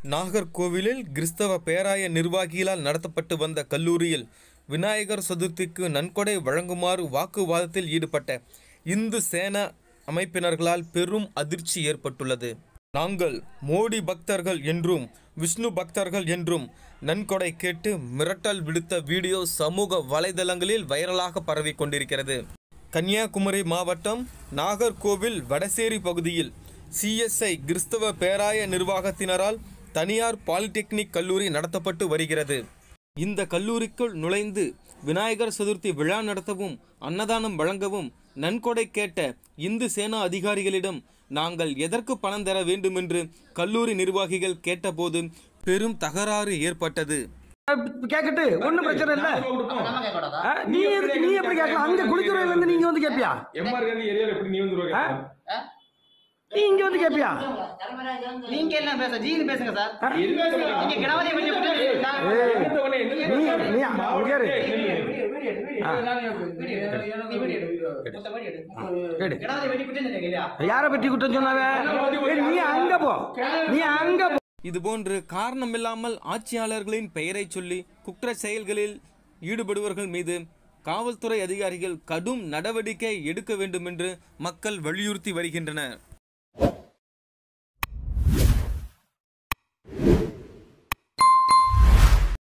நாகர்கோவிலில் கிறிஸ்தவ பேராய நிர்வாகிகளால் நடத்தப்பட்டு வந்த கல்லூரியில் விநாயகர் சதுர்த்திக்கு நன்கொடை வழங்குமாறு வாக்குவாதத்தில் ஈடுபட்ட இந்து சேனா அமைப்பினர்களால் பெரும் அதிர்ச்சி ஏற்பட்டுள்ளது நாங்கள் மோடி பக்தர்கள் என்றும் விஷ்ணு பக்தர்கள் என்றும் நன்கொடை கேட்டு மிரட்டல் விடுத்த வீடியோ சமூக வலைதளங்களில் வைரலாக பரவிக் கொண்டிருக்கிறது கன்னியாகுமரி மாவட்டம் நாகர்கோவில் வடசேரி பகுதியில் சிஎஸ்ஐ கிறிஸ்தவ பேராய நிர்வாகத்தினரால் தனியார் பாலிடெக்னிக் கல்லூரி நடத்தப்பட்டு வருகிறது இந்த கல்லூரிக்குள் நுழைந்து விநாயகர் சதுர்த்தி விழா நடத்தவும் அன்னதானம் வழங்கவும் நன்கொடை கேட்ட இந்து சேனா அதிகாரிகளிடம் நாங்கள் எதற்கு பணம் தர வேண்டுமென்று கல்லூரி நிர்வாகிகள் கேட்டபோது பெரும் தகராறு ஏற்பட்டது கேக்கட்டு ஒண்ணும் பிரச்சனை இல்ல நம்ம கேட்க கூடாதா ஆ, நீ எதுக்கு நீ எப்படி கேட்கலாம் அங்க குளித்துறையில இருந்து நீங்க வந்து கேப்பியா எம்ஆர் காந்தி ஏரியால எப்படி நீ வந்து ரூபா கேட்கலாம்? நீ இங்க வந்து கேப்பியா நீங்க என்ன பேச ஜீனு பேசுங்க சார் ஆ? என்ன சொல்றீங்க? நீங்க கிணவதை கொஞ்சம் விட்டு ஏய், எடுத்த உடனே என்ன நீ நீ அங்க இரு. கேடு. கிணவதை வெட்டி விட்டு இல்லையா யார பற்றி குற்றம் சொன்னாவே ஏய், நீ அங்க போ நீ அங்க போ இதுபோன்று காரணமில்லாமல் ஆட்சியாளர்களின் பெயரைச் சொல்லி குற்ற செயல்களில் ஈடுபடுவர்கள் மீது காவல்துறை அதிகாரிகள் கடும் நடவடிக்கை எடுக்க வேண்டும் என்று மக்கள் வலியுறுத்தி வருகின்றனர்